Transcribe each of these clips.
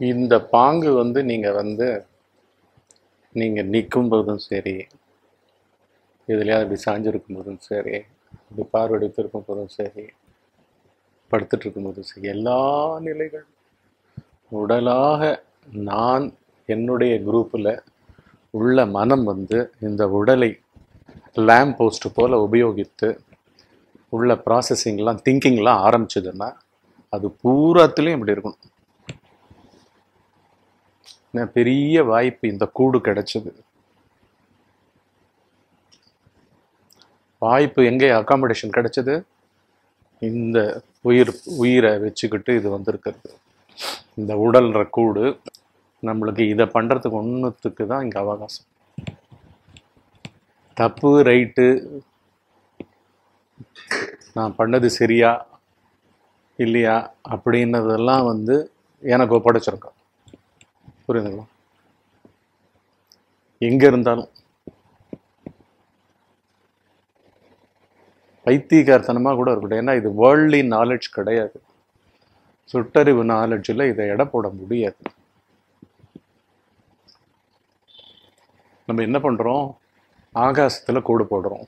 இந்த பாங்கு வந்து நீங்க வந்து நீங்க நிற்கும் போதும் சரி எதுலையாவது இப்படி சாஞ்சிருக்கும் போதும் சரி இப்படி பார்வையடித்து இருக்கும் போதும் சரி படுத்துட்டு இருக்கும்போதும் சரி எல்லா நிலைகள் உடலாக நான் என்னுடைய குரூப்பில் உள்ள மனம் வந்து இந்த உடலை லேம்ப் போஸ்ட் போல உபயோகித்து உள்ள ப்ராசஸிங்லாம் திங்கிங்லாம் ஆரம்பிச்சதுன்னா அது பூராத்துலேயும் இப்படி இருக்கணும் என்ன பெரிய வாய்ப்பு இந்த கூடு கிடைச்சது வாய்ப்பு எங்கே அகாமடேஷன் கிடைச்சது இந்த உயிர் உயிரை வச்சுக்கிட்டு இது வந்திருக்கிறது இந்த உடல்ற கூடு நம்மளுக்கு இதை பண்ணுறதுக்கு ஒன்றுத்துக்கு தான் இங்கே அவகாசம் தப்பு ரைட்டு நான் பண்ணது சரியா இல்லையா அப்படின்னதெல்லாம் வந்து எனக்கு ஒப்படைச்சிருக்கோம் புரியுதுங்களா எங்க இருந்தாலும் பைத்தியகார்த்தனமா கூட இருக்கட்டும் ஏன்னா இது வேர்ல்ட்லி நாலேஜ் கிடையாது சுட்டறிவு நாலேஜில் இதை எடை போட முடியாது நம்ம என்ன பண்றோம் ஆகாசத்துல கூடு போடுறோம்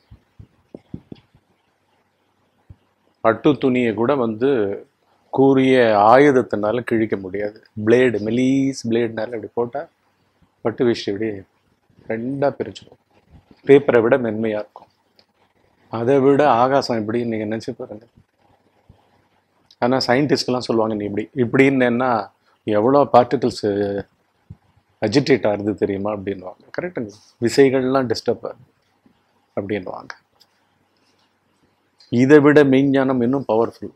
பட்டு துணியை கூட வந்து கூரிய ஆயுதத்தினால கிழிக்க முடியாது பிளேடு மெலீஸ் பிளேடுனால இப்படி போட்டால் பட்டு விஷயம் இப்படி ரெண்டாக பிரிச்சிடும் பேப்பரை விட மென்மையாக இருக்கும் அதை விட ஆகாசம் எப்படி நீங்கள் நினச்சி பாருங்க ஆனால் சயின்டிஸ்ட்லாம் சொல்லுவாங்க நீ இப்படி இப்படின்னா எவ்வளோ பார்ட்டிகிள்ஸ் அஜிடேட் ஆகுது தெரியுமா அப்படின்வாங்க கரெக்டுங்க விசைகள்லாம் டிஸ்டர்ப் ஆகுது அப்படின்வாங்க இதை விட மெய்ஞானம் இன்னும் பவர்ஃபுல்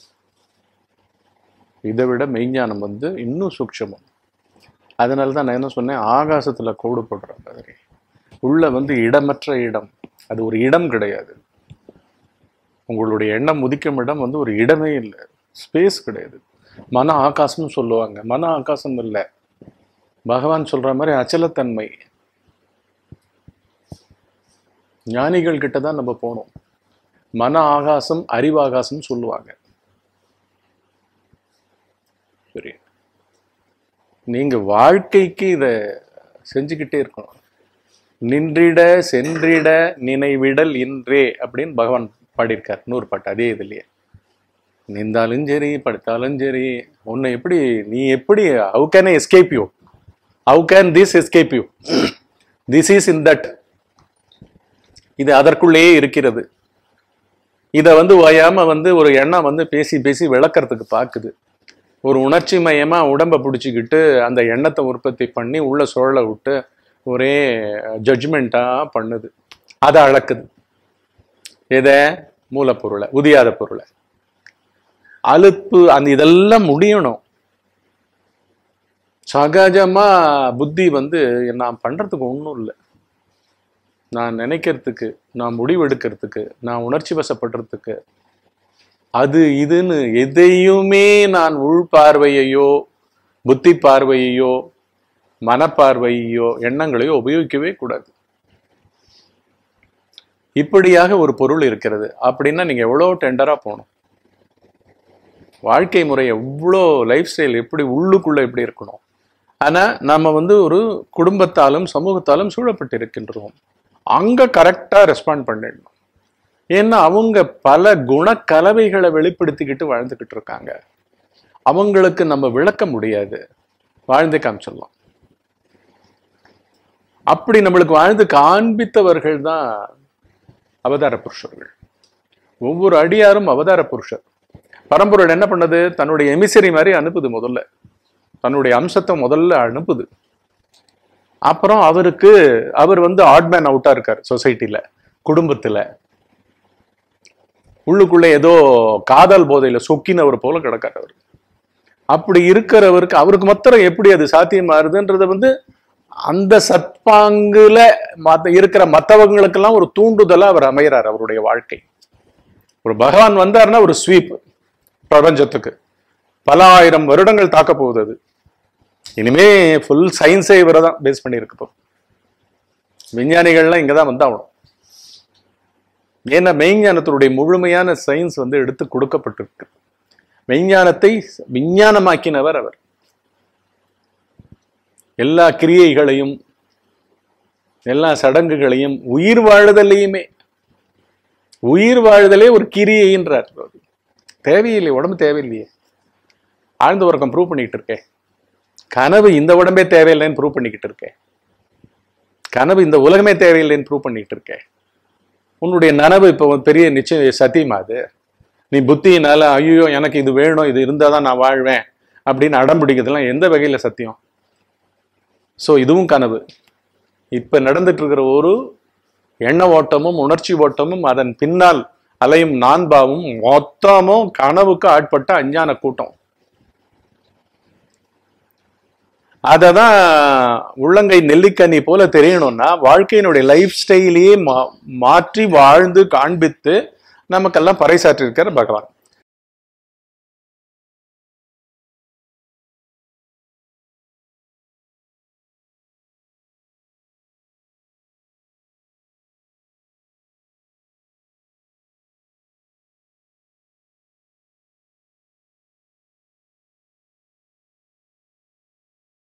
இதை விட மெய்ஞானம் வந்து இன்னும் சூக்ஷமம் அதனால தான் நான் என்ன சொன்னேன் ஆகாசத்துல கோடு போடுற மாதிரி உள்ள வந்து இடமற்ற இடம் அது ஒரு இடம் கிடையாது உங்களுடைய எண்ணம் உதிக்கும் இடம் வந்து ஒரு இடமே இல்லை ஸ்பேஸ் கிடையாது மன ஆகாசம்னு சொல்லுவாங்க மன ஆகாசம் இல்லை பகவான் சொல்ற மாதிரி அச்சலத்தன்மை ஞானிகள் கிட்ட தான் நம்ம போகணும் மன ஆகாசம் அறிவாகாசம் சொல்லுவாங்க சரி நீங்க வாழ்க்கைக்கு இதை செஞ்சுக்கிட்டே இருக்கணும் நின்றிட சென்றிட நினைவிடல் இன்றே அப்படின்னு பகவான் பாடியிருக்கார் நூறு பாட்டு அதே இதுலயே நின்றாலும் சரி படுத்தாலும் சரி உன்னை எப்படி நீ எப்படி how can escape you how can this escape you this is in that இது அதற்குள்ளேயே இருக்கிறது இதை வந்து ஓயாம வந்து ஒரு எண்ணம் வந்து பேசி பேசி விளக்கறதுக்கு பார்க்குது ஒரு உணர்ச்சி மயமா உடம்ப பிடிச்சிக்கிட்டு அந்த எண்ணத்தை உற்பத்தி பண்ணி உள்ள சுழல விட்டு ஒரே ஜட்ஜ்மெண்ட்டா பண்ணுது அதை அளக்குது எதை மூலப்பொருளை உதியாத பொருளை அலுப்பு அந்த இதெல்லாம் முடியணும் சகஜமா புத்தி வந்து நான் பண்றதுக்கு ஒன்றும் இல்லை நான் நினைக்கிறதுக்கு நான் முடிவெடுக்கிறதுக்கு நான் உணர்ச்சி வசப்படுறதுக்கு அது இதுன்னு எதையுமே நான் உள் பார்வையையோ புத்தி பார்வையையோ மனப்பார்வையோ எண்ணங்களையோ உபயோகிக்கவே கூடாது இப்படியாக ஒரு பொருள் இருக்கிறது அப்படின்னா நீங்க எவ்வளோ டெண்டரா போகணும் வாழ்க்கை முறை எவ்வளோ லைஃப் ஸ்டைல் எப்படி உள்ளுக்குள்ள எப்படி இருக்கணும் ஆனா நம்ம வந்து ஒரு குடும்பத்தாலும் சமூகத்தாலும் சூழப்பட்டு இருக்கின்றோம் அங்க கரெக்டா ரெஸ்பாண்ட் பண்ணிடணும் ஏன்னா அவங்க பல குணக்கலவைகளை வெளிப்படுத்திக்கிட்டு வாழ்ந்துக்கிட்டு இருக்காங்க அவங்களுக்கு நம்ம விளக்க முடியாது வாழ்ந்து காமிச்சிடலாம் அப்படி நம்மளுக்கு வாழ்ந்து காண்பித்தவர்கள் தான் அவதார புருஷர்கள் ஒவ்வொரு அடியாரும் அவதார புருஷர் பரம்பொருள் என்ன பண்ணது தன்னுடைய எமிசரி மாதிரி அனுப்புது முதல்ல தன்னுடைய அம்சத்தை முதல்ல அனுப்புது அப்புறம் அவருக்கு அவர் வந்து ஆட்மேன் அவுட்டா இருக்கார் சொசைட்டில குடும்பத்துல உள்ளுக்குள்ள ஏதோ காதல் போதையில சொக்கினவர் போல கிடக்காரு அவர் அப்படி இருக்கிறவருக்கு அவருக்கு மாத்திரம் எப்படி அது சாத்தியமாறுதுன்றத வந்து அந்த சத்பாங்குல மத்த இருக்கிற மற்றவங்களுக்கெல்லாம் ஒரு தூண்டுதலா அவர் அமைகிறார் அவருடைய வாழ்க்கை ஒரு பகவான் வந்தாருன்னா ஒரு ஸ்வீப் பிரபஞ்சத்துக்கு பல ஆயிரம் வருடங்கள் தாக்க போகுது அது இனிமே ஃபுல் சயின்ஸே இவரை தான் பேஸ் பண்ணி இருக்கு இப்போ விஞ்ஞானிகள்லாம் இங்க தான் வந்தாகணும் ஏன்னா மெய்ஞானத்தினுடைய முழுமையான சயின்ஸ் வந்து எடுத்து கொடுக்கப்பட்டிருக்கு மெய்ஞானத்தை விஞ்ஞானமாக்கினவர் அவர் எல்லா கிரியைகளையும் எல்லா சடங்குகளையும் உயிர் வாழுதலையுமே உயிர் வாழுதலே ஒரு கிரியைன்றார் தேவையில்லை உடம்பு தேவையில்லையே ஆழ்ந்த உறக்கம் ப்ரூவ் பண்ணிக்கிட்டு இருக்கேன் கனவு இந்த உடம்பே தேவையில்லைன்னு ப்ரூவ் பண்ணிக்கிட்டு இருக்கேன் கனவு இந்த உலகமே தேவையில்லைன்னு ப்ரூவ் பண்ணிக்கிட்டு இருக்கேன் உன்னுடைய நனவு இப்போ ஒரு பெரிய நிச்சயம் சத்தியமா அது நீ புத்தியினால ஐயோ எனக்கு இது வேணும் இது இருந்தால் தான் நான் வாழ்வேன் அப்படின்னு அடம் பிடிக்கிறதுலாம் எந்த வகையில் சத்தியம் ஸோ இதுவும் கனவு இப்போ நடந்துட்டு இருக்கிற ஒரு எண்ண ஓட்டமும் உணர்ச்சி ஓட்டமும் அதன் பின்னால் அலையும் நான்பாவும் மொத்தமும் கனவுக்கு ஆட்பட்ட அஞ்ஞான கூட்டம் அதை தான் உள்ளங்கை நெல்லிக்கனி போல தெரியணும்னா வாழ்க்கையினுடைய லைஃப் ஸ்டைலையே மா மாற்றி வாழ்ந்து காண்பித்து நமக்கெல்லாம் பறைசாற்றிருக்கார் பகவான்